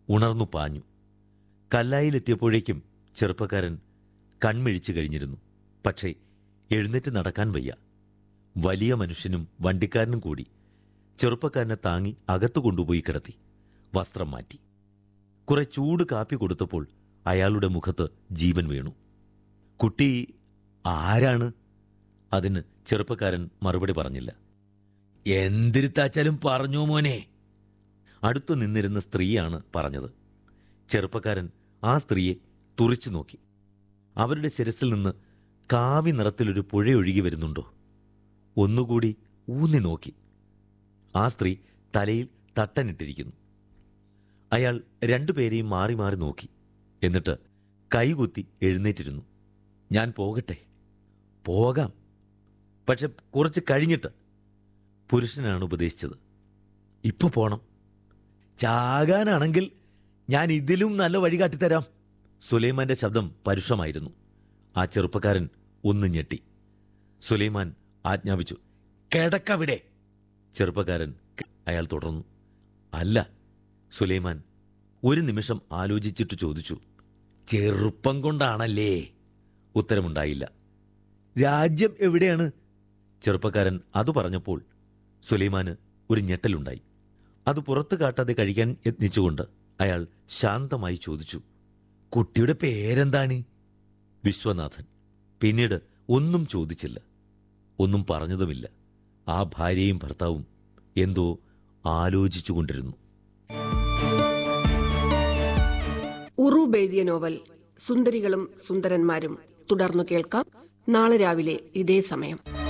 ഉണർന്നു പാഞ്ഞു കല്ലായിലെത്തിയപ്പോഴേക്കും ചെറുപ്പക്കാരൻ കൺമിഴിച്ചു കഴിഞ്ഞിരുന്നു പക്ഷേ എഴുന്നേറ്റ് നടക്കാൻ വയ്യ വലിയ മനുഷ്യനും വണ്ടിക്കാരനും കൂടി ചെറുപ്പക്കാരനെ താങ്ങി അകത്തു കൊണ്ടുപോയി കിടത്തി വസ്ത്രം മാറ്റി കുറെ ചൂട് കാപ്പി കൊടുത്തപ്പോൾ അയാളുടെ മുഖത്ത് ജീവൻ വീണു കുട്ടി ആരാണ് അതിന് ചെറുപ്പക്കാരൻ മറുപടി പറഞ്ഞില്ല എന്തിരുത്താച്ചാലും പറഞ്ഞോ മോനെ അടുത്തു നിന്നിരുന്ന സ്ത്രീയാണ് പറഞ്ഞത് ചെറുപ്പക്കാരൻ ആ സ്ത്രീയെ തുറിച്ചു നോക്കി അവരുടെ ശിരസിൽ നിന്ന് കാവി നിറത്തിലൊരു പുഴയൊഴുകി വരുന്നുണ്ടോ ഒന്നുകൂടി ഊന്നി നോക്കി ആ സ്ത്രീ തലയിൽ തട്ടനിട്ടിരിക്കുന്നു അയാൾ രണ്ടുപേരെയും മാറി മാറി നോക്കി എന്നിട്ട് കൈകുത്തി എഴുന്നേറ്റിരുന്നു ഞാൻ പോകട്ടെ പോകാം പക്ഷെ കുറച്ച് കഴിഞ്ഞിട്ട് പുരുഷനാണ് ഉപദേശിച്ചത് ഇപ്പൊ പോണം ചാകാനാണെങ്കിൽ ഞാൻ ഇതിലും നല്ല വഴി കാട്ടിത്തരാം സുലൈമാന്റെ ശബ്ദം പരുഷമായിരുന്നു ആ ചെറുപ്പക്കാരൻ ഒന്ന് ഞെട്ടി സുലൈമാൻ ആജ്ഞാപിച്ചു കിടക്കവിടെ ചെറുപ്പക്കാരൻ ക- അയാൾ തുടർന്നു അല്ല സുലൈമാൻ ഒരു നിമിഷം ആലോചിച്ചിട്ട് ചോദിച്ചു ചെറുപ്പം കൊണ്ടാണല്ലേ ഉത്തരമുണ്ടായില്ല രാജ്യം എവിടെയാണ് ചെറുപ്പക്കാരൻ അത് പറഞ്ഞപ്പോൾ സുലൈമാന് ഒരു ഞെട്ടലുണ്ടായി അത് പുറത്തു കാട്ടാതെ കഴിക്കാൻ യത്നിച്ചുകൊണ്ട് അയാൾ ശാന്തമായി ചോദിച്ചു കുട്ടിയുടെ പേരെന്താണ് വിശ്വനാഥൻ പിന്നീട് ഒന്നും ചോദിച്ചില്ല ഒന്നും പറഞ്ഞതുമില്ല ആ ഭാര്യയും ഭർത്താവും എന്തോ ആലോചിച്ചുകൊണ്ടിരുന്നു ഉറൂബ് എഴുതിയ നോവൽ സുന്ദരികളും സുന്ദരന്മാരും തുടർന്നു കേൾക്കാം നാളെ രാവിലെ ഇതേ സമയം